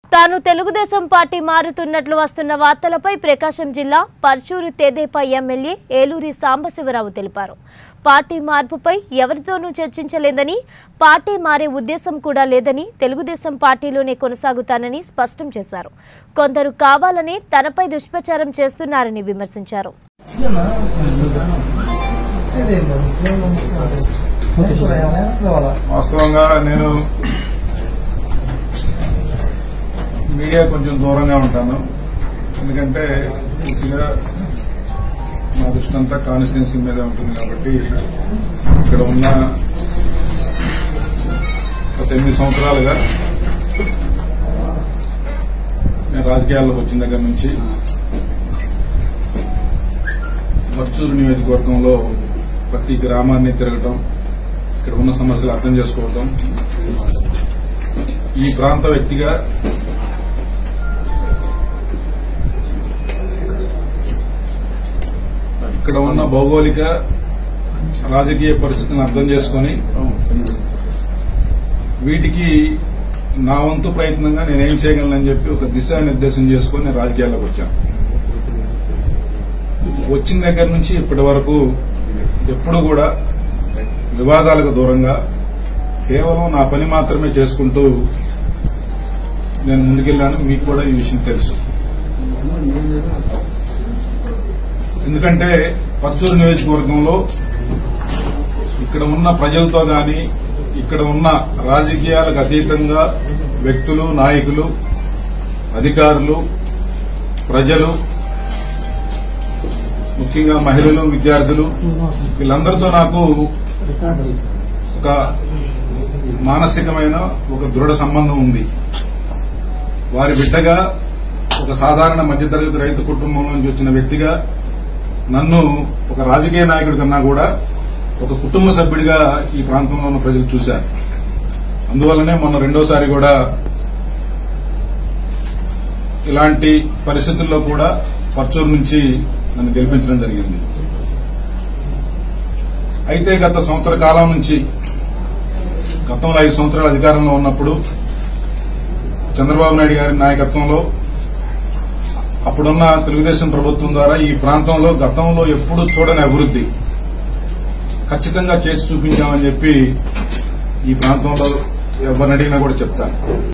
తాను తెలుగుదేశం పార్టీ మారుతున్నట్లు వస్తున్న వార్తలపై ప్రకాశం జిల్లా పర్చూరు తెదేపా ఎమ్మెల్యే ఏలూరి సాంబశివరావు తెలిపారు పార్టీ మార్పుపై ఎవరితోనూ చర్చించలేదని పార్టీ మారే ఉద్దేశం కూడా లేదని తెలుగుదేశం పార్టీలోనే కొనసాగుతానని స్పష్టం చేశారు కొందరు కావాలని తనపై దుష్ప్రచారం చేస్తున్నారని విమర్శించారు వాస్తవంగా నేను మీడియా కొంచెం దూరంగా ఉంటాను ఎందుకంటే పూర్తిగా నా దృష్టి అంతా కాన్స్టిట్యున్సీ మీద ఉంటుంది కాబట్టి ఇక్కడ ఉన్న గత ఎనిమిది సంవత్సరాలుగా నేను రాజకీయాల్లోకి వచ్చిన దగ్గర నుంచి వర్చూరు నియోజకవర్గంలో ప్రతి గ్రామాన్ని తిరగటం ఇక్కడ ఉన్న సమస్యలు అర్థం చేసుకోవటం ఈ ప్రాంత వ్యక్తిగా ఇక్కడ ఉన్న భౌగోళిక రాజకీయ పరిస్థితిని అర్థం చేసుకొని వీటికి నా వంతు ప్రయత్నంగా నేనేం చేయగలనని చెప్పి ఒక దిశానిర్దేశం చేసుకొని నేను రాజకీయాల్లోకి వచ్చాను వచ్చిన దగ్గర నుంచి ఇప్పటి వరకు ఎప్పుడు కూడా వివాదాలకు దూరంగా కేవలం నా పని మాత్రమే చేసుకుంటూ నేను ముందుకెళ్లాను మీకు కూడా ఈ విషయం తెలుసు ఎందుకంటే పర్చూరు నియోజకవర్గంలో ఇక్కడ ఉన్న ప్రజలతో గాని ఇక్కడ ఉన్న రాజకీయాలకు అతీతంగా వ్యక్తులు నాయకులు అధికారులు ప్రజలు ముఖ్యంగా మహిళలు విద్యార్థులు వీళ్ళందరితో నాకు ఒక మానసికమైన ఒక దృఢ సంబంధం ఉంది వారి బిడ్డగా ఒక సాధారణ మధ్యతరగతి రైతు కుటుంబం నుంచి వచ్చిన వ్యక్తిగా నన్ను ఒక రాజకీయ నాయకుడి కన్నా కూడా ఒక కుటుంబ సభ్యుడిగా ఈ ప్రాంతంలో ఉన్న ప్రజలు చూశారు అందువల్లనే మొన్న రెండోసారి కూడా ఇలాంటి పరిస్థితుల్లో కూడా పర్చూరు నుంచి నన్ను గెలిపించడం జరిగింది అయితే గత సంవత్సర కాలం నుంచి గతంలో ఐదు సంవత్సరాల అధికారంలో ఉన్నప్పుడు చంద్రబాబు నాయుడు గారి నాయకత్వంలో అప్పుడున్న తెలుగుదేశం ప్రభుత్వం ద్వారా ఈ ప్రాంతంలో గతంలో ఎప్పుడూ చూడని అభివృద్ది ఖచ్చితంగా చేసి చూపించామని చెప్పి ఈ ప్రాంతంలో ఎవరిని అడిగినా కూడా చెప్తాను